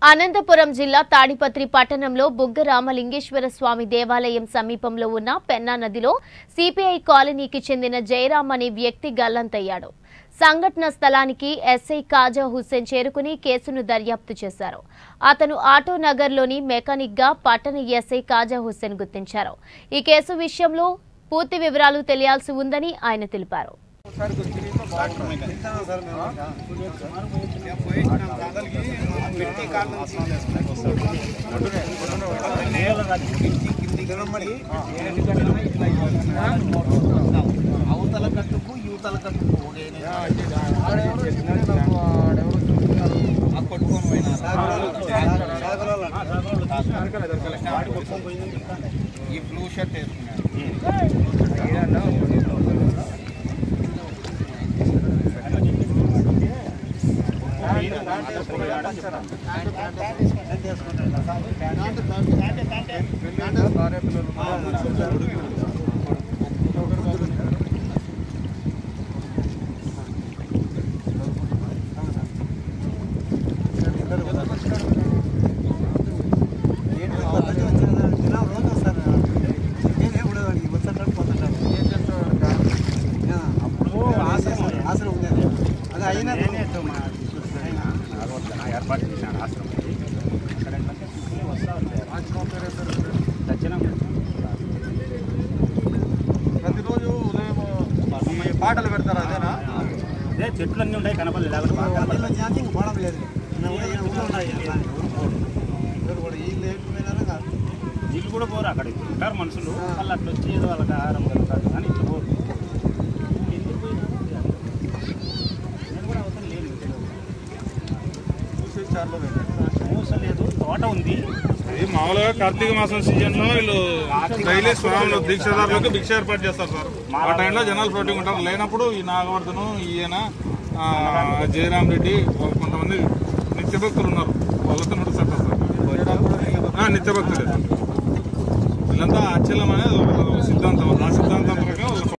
అనంతపురం జిల్లా తాడిపత్రి పట్టణంలో బుగ్గ రామలింగేశ్వర స్వామి దేవాలయం సమీపంలో ఉన్న పెన్నా నదిలో సిపిఐ కాలనీకి చెందిన జయరాం అనే వ్యక్తి గల్లంతయ్యాడు సంఘటన స్థలానికి ఎస్ఐ కాజా హుస్సేన్ చేరుకుని కేసును దర్యాప్తు చేశారు అతను ఆటో నగర్లోని మెకానిక్గా పట్టణ ఎస్ఐ కాజా హుస్సేన్ గుర్తించారు ఈ కేసు విషయంలో పూర్తి వివరాలు తెలియాల్సి ఉందని ఆయన తెలిపారు అవతల కట్టుకు యువతల కట్టుకు కొట్టుకొని ఈ బ్లూ షర్ట్ వేసుకున్నాడు అది అయినా ఏర్పాటు చేశాను ఆశ్రమం అక్కడ ఏంటంటే పిల్లలు వస్తా ఉంటారు దర్శనం ప్రతిరోజు ఉదయం ఈ పాటలు పెడతారు అదేనా అదే చెట్లు అన్నీ ఉంటాయి కనపడలేదు లేకపోతే బాగా కనపడలేదు. ఛార్జింగ్ పోవడం లేదు ఈ లేట్ పోయినారా కాదు వీళ్ళు కూడా పోరు అక్కడ ఇప్పుడు ఉంటారు మనుషులు వాళ్ళు అట్లా వచ్చి ఏదో వాళ్ళకి ఆహారం కలుగుతారు కానీ ఇట్లా పోరు ఎందుకు పోయినారు? నేను కూడా అవసరం లేదు చూసి చార్లో మూస లేదు తోట ఉంది ఇది మామూలుగా కార్తీక మాసం సీజన్ లో వీళ్ళు డైలీ స్వాములు దీక్షదారులకు భిక్ష ఏర్పాటు చేస్తారు సార్ ఆ టైంలో జనాలు ఫ్లోటింగ్ ఉంటారు లేనప్పుడు ఈ నాగవర్ధను ఈయన ఆ, జయరాం రెడ్డి కొంతమంది నిత్య భక్తులు ఉన్నారు వాళ్ళతో నడుస్తారు సార్ ఆ, నిత్య భక్తులే సార్ వీళ్ళంతా అచ్చలం అనేది ఒక సిద్ధాంతం ఆ సిద్ధాంతం ప్రకారం